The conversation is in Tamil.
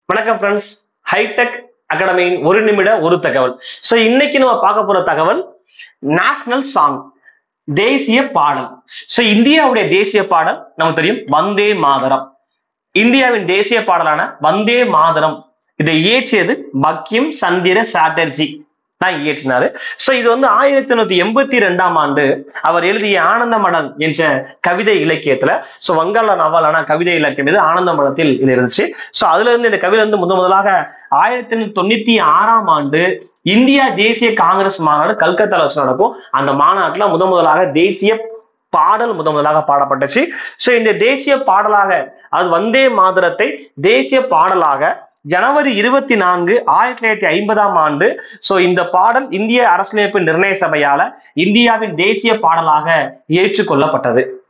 வணக்கம் ஃப்ரெண்ட்ஸ் ஹைடெக் அகாடமியின் ஒரு நிமிட ஒரு தகவல் ஸோ இன்னைக்கு நம்ம பார்க்க போற தகவல் நேஷனல் சாங் தேசிய பாடல் ஸோ இந்தியாவுடைய தேசிய பாடல் நமக்கு தெரியும் வந்தே மாதரம் இந்தியாவின் தேசிய பாடலான வந்தே மாதரம் இதை இயற்றியது பக்கிம் சந்திர சாட்டர்ஜி தான் இயற்றினாரு சோ இது வந்து ஆயிரத்தி எண்ணூத்தி எண்பத்தி ரெண்டாம் ஆண்டு அவர் எழுதிய ஆனந்த மடம் என்ற கவிதை இலக்கியத்துல சோ வங்காள நவலான கவிதை இலக்கியம் இது ஆனந்த மடத்தில் இது இருந்துச்சு சோ அதுல இருந்து இந்த கவிதை வந்து முதன் முதலாக ஆயிரத்தி எண்ணூத்தி தொண்ணூத்தி ஆறாம் ஆண்டு இந்தியா தேசிய காங்கிரஸ் மாநாடு கல்கத்தால வச்சு நடக்கும் அந்த மாநாட்டுல முதன் முதலாக தேசிய பாடல் முதன் முதலாக பாடப்பட்டுச்சு சோ இந்த தேசிய பாடலாக அது வந்தே மாதரத்தை தேசிய பாடலாக ஜனவரி இருபத்தி நான்கு ஆயிரத்தி தொள்ளாயிரத்தி ஐம்பதாம் ஆண்டு சோ இந்த பாடல் இந்திய அரசியலமைப்பு நிர்ணய சபையால இந்தியாவின் தேசிய பாடலாக ஏற்றுக்கொள்ளப்பட்டது